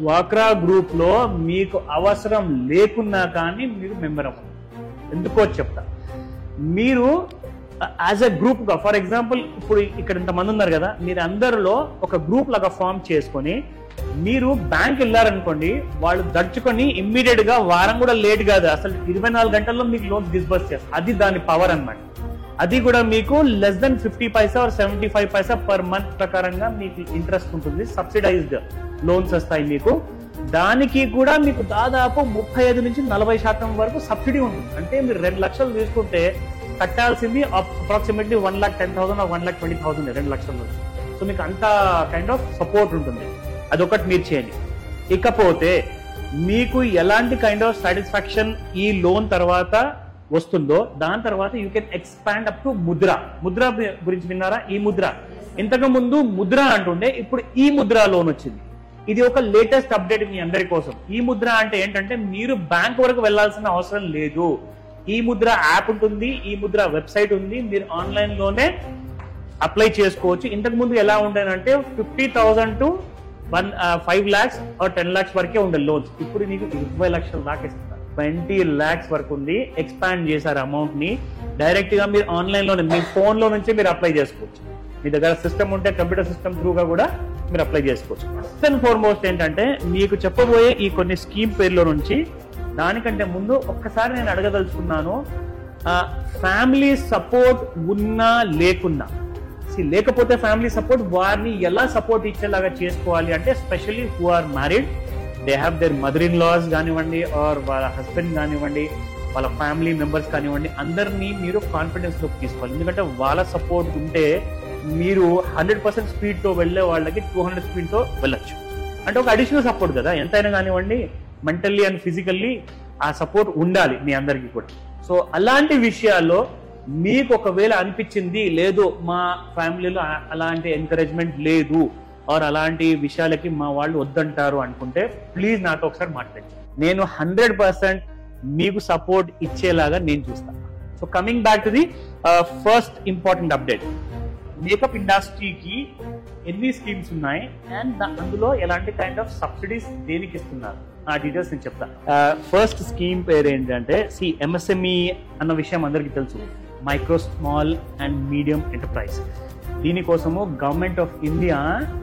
డ్వాక్రా గ్రూప్ లో మీకు అవసరం లేకున్నా కానీ మీరు మెంబర్ అవ్వండి ఎందుకో చెప్తా మీరు యాజ్ ఎ గ్రూప్ గా ఫర్ ఎగ్జాంపుల్ ఇప్పుడు ఇక్కడ ఇంతమంది ఉన్నారు కదా మీరు అందరిలో ఒక గ్రూప్ లాగా ఫామ్ చేసుకొని మీరు బ్యాంక్ వెళ్ళారనుకోండి వాళ్ళు దడుచుకొని ఇమ్మీడియట్ గా వారం కూడా లేట్ కాదు అసలు ఇరవై నాలుగు గంటల్లో మీకు లోన్స్ డిస్బర్స్ చేస్తారు అది దాని పవర్ అన్నమాట అది కూడా మీకు less than fifty paisa or seventy five paisa per month ప్రకారంగా మీకు ఇంట్రెస్ట్ ఉంటుంది సబ్సిడైజ్డ్ లోన్స్ వస్తాయి మీకు దానికి కూడా మీకు దాదాపు ముప్పై ఐదు నుంచి నలభై శాతం వరకు సబ్సిడీ ఉంటుంది అంటే మీరు రెండు లక్షలు తీసుకుంటే కట్టాల్సింది approximately one lakh ten thousand one lakh twenty thousand రెండు లక్షల వరకు సో మీకు అంత కైండ్ ఆఫ్ సపోర్ట్ ఉంటుంది అదొకటి మీరు చేయండి ఇకపోతే మీకు ఎలాంటి కైండ్ ఆఫ్ సాటిస్ఫాక్షన్ ఈ లోన్ తర్వాత వస్తుందో దాని తర్వాత you can expand up to Mudra Mudra గురించి విన్నారా ఈ ముద్ర ఇంతకు ముందు ముద్ర అంటుండే ఇప్పుడు ఈ ముద్ర లోన్ వచ్చింది ఇది ఒక లేటెస్ట్ అప్డేట్ మీ అందరి కోసం ఈ ముద్ర అంటే ఏంటంటే మీరు బ్యాంక్ వరకు వెళ్ళాల్సిన అవసరం లేదు ఈ ముద్ర యాప్ ఉంటుంది ఈ ముద్ర వెబ్సైట్ ఉంది మీరు ఆన్లైన్ లోనే అప్లై చేసుకోవచ్చు ఇంతకు ముందు ఎలా ఉండేనంటే fifty thousand to one five lakhs ten lakhs వరకే ఉండే లోన్స్ ఇప్పుడు నీకు ఇరవై లక్షల దాకా ఇస్తున్నారు ట్వంటీ లాక్స్ వరకు ఉంది ఎక్స్పాండ్ చేశారు అమౌంట్ ని డైరెక్ట్ గా మీరు ఆన్లైన్ లోనే మీ ఫోన్ లో నుంచి మీరు అప్లై చేసుకోవచ్చు మీ దగ్గర సిస్టమ్ ఉంటే కంప్యూటర్ సిస్టమ్ త్రూగా కూడా మీరు అప్లై చేసుకోవచ్చు ఫస్ట్ అండ్ ఫార్మోస్ట్ ఏంటంటే మీకు చెప్పబోయే ఈ కొన్ని స్కీమ్ పేర్ల నుంచి దానికంటే ముందు ఒక్కసారి నేను అడగదలుచుకున్నాను ఫ్యామిలీ సపోర్ట్ ఉన్నా లేకున్నా See, లేకపోతే ఫ్యామిలీ సపోర్ట్ వారిని ఎలా సపోర్ట్ ఇచ్చేలాగా చేసుకోవాలి అంటే specially who are married they have their mother in law కానివ్వండి ఆర్ వాళ్ళ హస్బెండ్ కానివ్వండి వాళ్ళ ఫ్యామిలీ మెంబర్స్ కానివ్వండి అందరినీ మీరు కాన్ఫిడెన్స్ లోకి తీసుకోవాలి ఎందుకంటే వాళ్ళ సపోర్ట్ ఉంటే మీరు హండ్రెడ్ పర్సెంట్ స్పీడ్ తో వెళ్ళే వాళ్ళకి టూ హండ్రెడ్ స్పీడ్ తో వెళ్ళొచ్చు అంటే ఒక అడిషనల్ సపోర్ట్ కదా ఎంతైనా కానివ్వండి మెంటల్లీ అండ్ ఫిజికల్లీ ఆ సపోర్ట్ ఉండాలి మీ అందరికీ కూడా సో అలాంటి విషయాల్లో మీకు ఒకవేళ అనిపించింది లేదు మా ఫ్యామిలీలో ఆ- అలాంటి ఎంకరేజ్మెంట్ లేదు ఆర్ అలాంటి విషయాలకి మా వాళ్ళు వద్దంటారు అనుకుంటే ప్లీజ్ నాతో ఒకసారి మాట్లాడండి నేను హండ్రెడ్ పర్సెంట్ మీకు సపోర్ట్ ఇచ్చేలాగా నేను చూస్తాను so coming back to the first important update makeup ఇండస్ట్రీకి ఎన్ని స్కీమ్స్ ఉన్నాయి అండ్ అందులో ఎలాంటి కైండ్ ఆఫ్ సబ్సిడీస్ దేనికి ఇస్తున్నారు ఆ డీటెయిల్స్ నేను చెప్తాను ఫస్ట్ స్కీమ్ పేరు ఏంటంటే సి ఎంఎస్ఎంఈ అన్న విషయం అందరికీ తెలుసు micro small and medium enterprise దీనికోసము గవర్నమెంట్ ఆఫ్ ఇండియా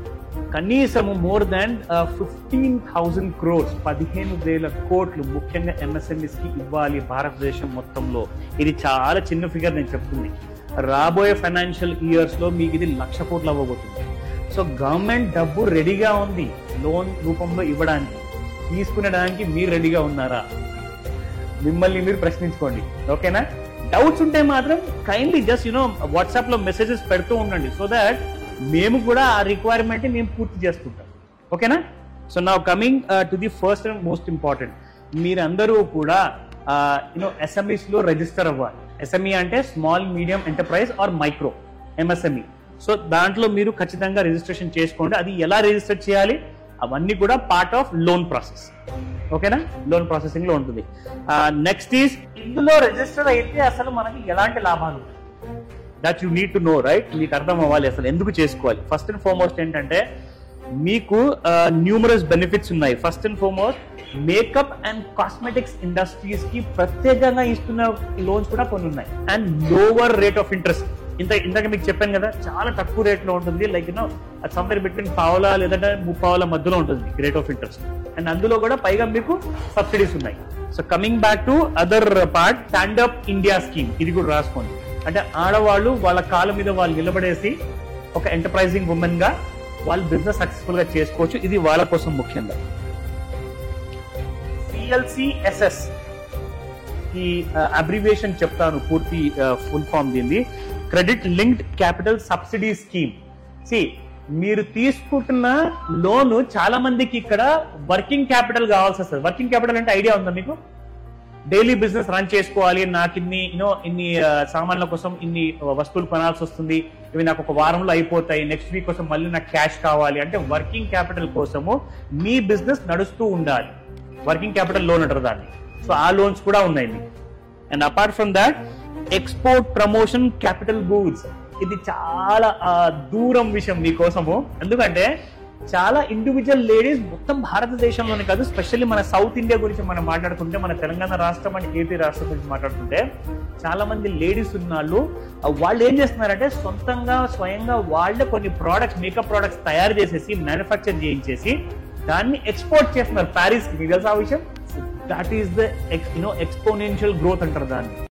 కనీసము more than fifteen thousand crores పదిహేను వేల కోట్లు ముఖ్యంగా ఎంఎస్ఎంఈస్ కి ఇవ్వాలి భారతదేశం మొత్తంలో ఇది చాలా చిన్న ఫిగర్ నేను చెప్తుంది రాబోయే ఫైనాన్షియల్ ఇయర్స్ లో మీకు ఇది లక్ష కోట్లు అవ్వబోతుంది సో గవర్నమెంట్ డబ్బు రెడీగా ఉంది లోన్ రూపంలో ఇవ్వడానికి తీసుకునేడానికి మీరు రెడీగా ఉన్నారా మిమ్మల్ని మీరు ప్రశ్నించుకోండి ఓకేనా డౌట్స్ ఉంటే మాత్రం కైండ్లీ జస్ట్ యునో వాట్సాప్ లో మెసేజెస్ పెడుతూ ఉండండి సో దాట్ మేము కూడా ఆ రిక్వైర్మెంట్ మేము పూర్తి చేసుకుంటాం ఓకేనా సో నా coming to the first and most important మీరందరూ కూడా యూనో ఎస్ఎంఈస్ లో రిజిస్టర్ అవ్వాలి ఎస్ఎంఈ అంటే small medium enterprise or micro MSME so దాంట్లో మీరు ఖచ్చితంగా రిజిస్ట్రేషన్ చేసుకోండి అది ఎలా రిజిస్టర్ చేయాలి అవన్నీ కూడా పార్ట్ ఆఫ్ లోన్ ప్రాసెస్ ఓకేనా లోన్ ప్రాసెసింగ్ లో ఉంటుంది నెక్స్ట్ ఈస్ ఇందులో రిజిస్టర్ అయితే అసలు మనకి ఎలాంటి లాభాలు that you need to know right మీకు అర్థం అవ్వాలి అసలు ఎందుకు చేసుకోవాలి ఫస్ట్ అండ్ ఫార్మోస్ట్ ఏంటంటే మీకు న్యూమరస్ బెనిఫిట్స్ ఉన్నాయి first and foremost makeup and cosmetics industries కి ప్రత్యేకంగా ఇస్తున్న లోన్స్ కూడా కొన్ని ఉన్నాయి and lower rate of interest ఇంత ఇందాక మీకు చెప్పాను కదా చాలా తక్కువ రేట్ లో ఉంటుంది లైక్ యూనో సంపేర్ బిట్వీన్ పావుల లేదంటే ముప్పావుల మధ్యలో ఉంటుంది రేట్ ఆఫ్ ఇంట్రెస్ట్ అండ్ అందులో కూడా పైగా మీకు సబ్సిడీస్ ఉన్నాయి so coming back to other part stand up India scheme ఇది కూడా రాసుకోండి అంటే ఆడవాళ్ళు వాళ్ళ కాళ్ళ మీద వాళ్ళు నిలబడేసి ఒక ఎంటర్ప్రైజింగ్ ఉమెన్ గా వాళ్ళు బిజినెస్ సక్సెస్ఫుల్ గా చేసుకోవచ్చు ఇది వాళ్ళ కోసం ముఖ్యంగా సిఎల్సిఎస్ఎస్ ఈ అబ్రివియేషన్ చెప్తాను పూర్తి ఫుల్ ఫామ్ దీన్ని credit linked capital subsidy scheme C మీరు తీసుకుంటున్న లోన్ చాలా మందికి ఇక్కడ వర్కింగ్ క్యాపిటల్ కావాల్సి వస్తుంది వర్కింగ్ క్యాపిటల్ అంటే ఐడియా ఉందా మీకు డైలీ బిజినెస్ రన్ చేసుకోవాలి నాకు ఇన్ని యూనో ఇన్ని ఆ, సామాన్ల కోసం ఇన్ని వస్తువులు కొనాల్సి వస్తుంది ఇవి నాకు ఒక వారంలో అయిపోతాయి నెక్స్ట్ వీక్ కోసం మళ్ళీ నాకు క్యాష్ కావాలి అంటే వర్కింగ్ క్యాపిటల్ కోసము మీ బిజినెస్ నడుస్తూ ఉండాలి వర్కింగ్ క్యాపిటల్ లోన్ అంటారు దాన్ని సో ఆ లోన్స్ కూడా ఉన్నాయి మీకు and apart from that export promotion capital goods ఇది చాలా ఆ, దూరం విషయం మీకోసము ఎందుకంటే చాలా ఇండివిజువల్ లేడీస్ మొత్తం భారతదేశంలోనే కాదు స్పెషల్లీ మన సౌత్ ఇండియా గురించి మనం మాట్లాడుకుంటే మన తెలంగాణ రాష్ట్రం అండ్ ఏపీ రాష్ట్రం గురించి మాట్లాడుకుంటే చాలా మంది లేడీస్ ఉన్నాళ్ళు ఆ వాళ్ళు ఏం చేస్తున్నారంటే సొంతంగా స్వయంగా వాళ్ళే కొన్ని ప్రోడక్ట్స్ మేకప్ ప్రోడక్ట్స్ తయారు చేసేసి మ్యానుఫ్యాక్చర్ చేయించేసి దాన్ని ఎక్స్పోర్ట్ చేస్తున్నారు ప్యారిస్ కి మీకు తెలుసా ఆ విషయం that is the you know exponential growth అంటారు దాన్ని